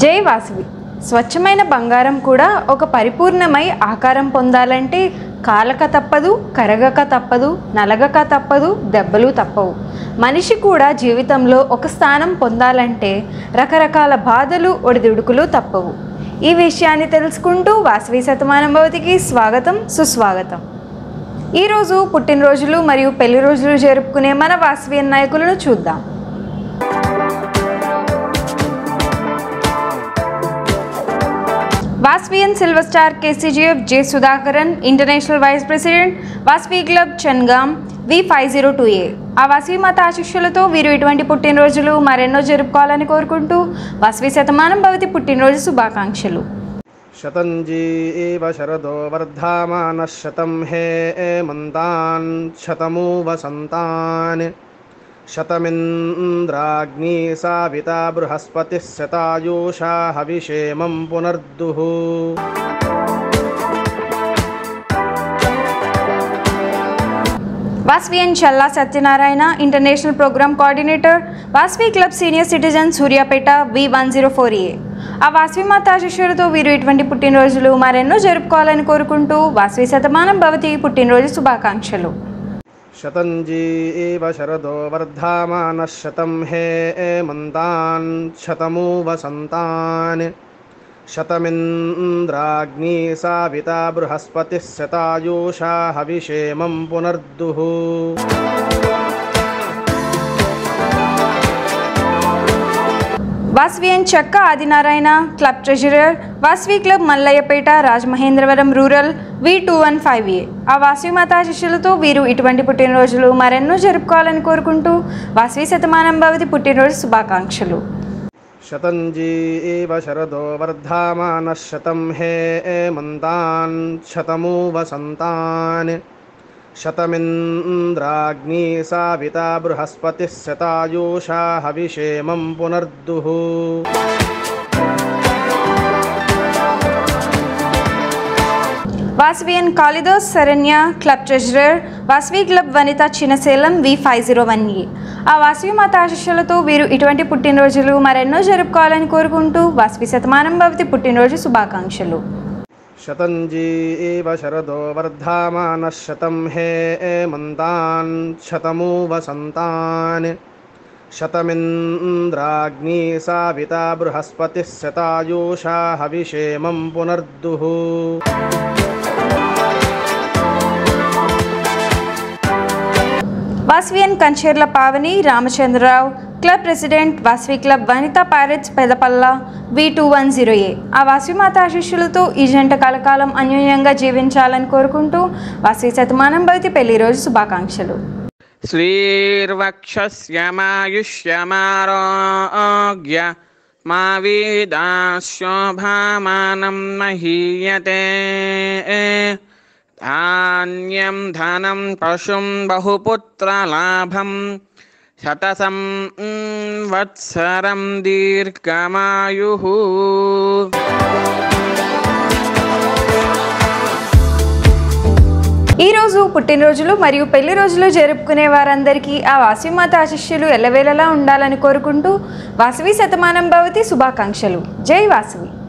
జై వాసవి స్వచ్ఛమైన బంగారం కూడా ఒక పరిపూర్ణమై ఆకారం పొందాలంటే కాలక తప్పదు కరగక తప్పదు నలగక తప్పదు దెబ్బలు తప్పవు మనిషి కూడా జీవితంలో ఒక స్థానం పొందాలంటే రకరకాల బాధలు ఒడిదుడుకులు తప్పవు ఈ విషయాన్ని తెలుసుకుంటూ వాసవి శతమానం భవతికి స్వాగతం సుస్వాగతం ఈరోజు పుట్టినరోజులు మరియు పెళ్లి రోజులు జరుపుకునే మన వాసవి నాయకులను చూద్దాం Vasavian silver star KCGF J Sudhakaran international vice president Vasavi club చన్గాం V five zero two A ఆ వాసవి మాత ఆశిష్యులతో వీరు ఇటువంటి పుట్టినరోజులు మరెన్నో జరుపుకోవాలని కోరుకుంటూ వాసవి శతమానం భవతి పుట్టినరోజు శుభాకాంక్షలు शतञ्जीव शरदो वर्धामानः शतं हे एमन्तान् शतमु वसन्तान् शतमिन्द्राग्नी साविता बृहस्पतिः शतायुषा हविषेमं पुनर्दुः Vasavian Challa Satyanarayana international program coordinator Vasavi club senior citizen Suryapet V one zero four A ఆ వాస్వి మాత ఆశిష్యులతో వీరు ఇటువంటి పుట్టినరోజులు మరెన్నో జరుపుకోవాలని కోరుకుంటూ వాస్వి శతమానం భవతి పుట్టినరోజు శుభాకాంక్షలు शतञ्जीव शरदो वर्धामानः शतं हे एमन्तान् शतमु वसन्तान् शतमिन्द्राग्नी साविता बृहस्पतिः शतायुषा हविषेमं पुनर्दुः Vasavian Chekka Adinarayana club treasurer Vasavi club Mallayyapeta Rajamahendravaram rural V two one five A ఆ వాస్వి మాతా శిష్యులతో వీరు ఇటువంటి పుట్టినరోజులు మరెన్నో జరుపుకోవాలని కోరుకుంటూ వాస్వి శతమానం భవతి పుట్టినరోజు శుభాకాంక్షలు शतञ्जीव शरदो वर्धामानः शतं हे एमन्तान् शतमु वसन्तान् शतमिन्द्राग्नी साविता बृहस्पतिः शतायुषा हविषेमं पुनर्दुः Vasavian Kalidas Saranya club treasurer Vasavi club Vanitha Chinnasalem V five zero one A ఆ వాస్వి మాత ఆశిష్యులతో వీరు ఇటువంటి పుట్టినరోజులు మరెన్నో జరుపుకోవాలని కోరుకుంటూ వాస్వి శతమానం భవతి పుట్టినరోజు శుభాకాంక్షలు शतञ्जीव शरदो वर्धामानः शतं हे एमन्तान् शतमु वसन्तान् शतमिन्द्राग्नी साविता बृहस्पतिः शतायुषा हविषेमं पुनर्दुः Vasavian Kancherla Pavani Ramachandrarao club president Vasavi club Vanitha pirates Pedapalla V two one zero A ఆ వాస్వి మాత ఆశిష్యులతో ఈ జంట కలకాలం అన్యోన్యంగా జీవించాలని కోరుకుంటూ వాస్వి శతమానం భవతి పెళ్లి రోజు శుభాకాంక్షలు श्रीर्वक्षस्यमायुष्यमारोग्य मा वेदाशोभामानं महीयते धान्यं धनं पशुं बहुपुत्रलाभं शतसं वत्सरं दीर्घमायुः ఈ రోజు పుట్టినరోజులు మరియు పెళ్లి రోజులు జరుపుకునే వారందరికీ ఆ వాసవి మాత ఆశిష్యులు ఎల్లవేళలా ఉండాలని కోరుకుంటూ వాసవి శతమానం భవతి శుభాకాంక్షలు జై వాసవి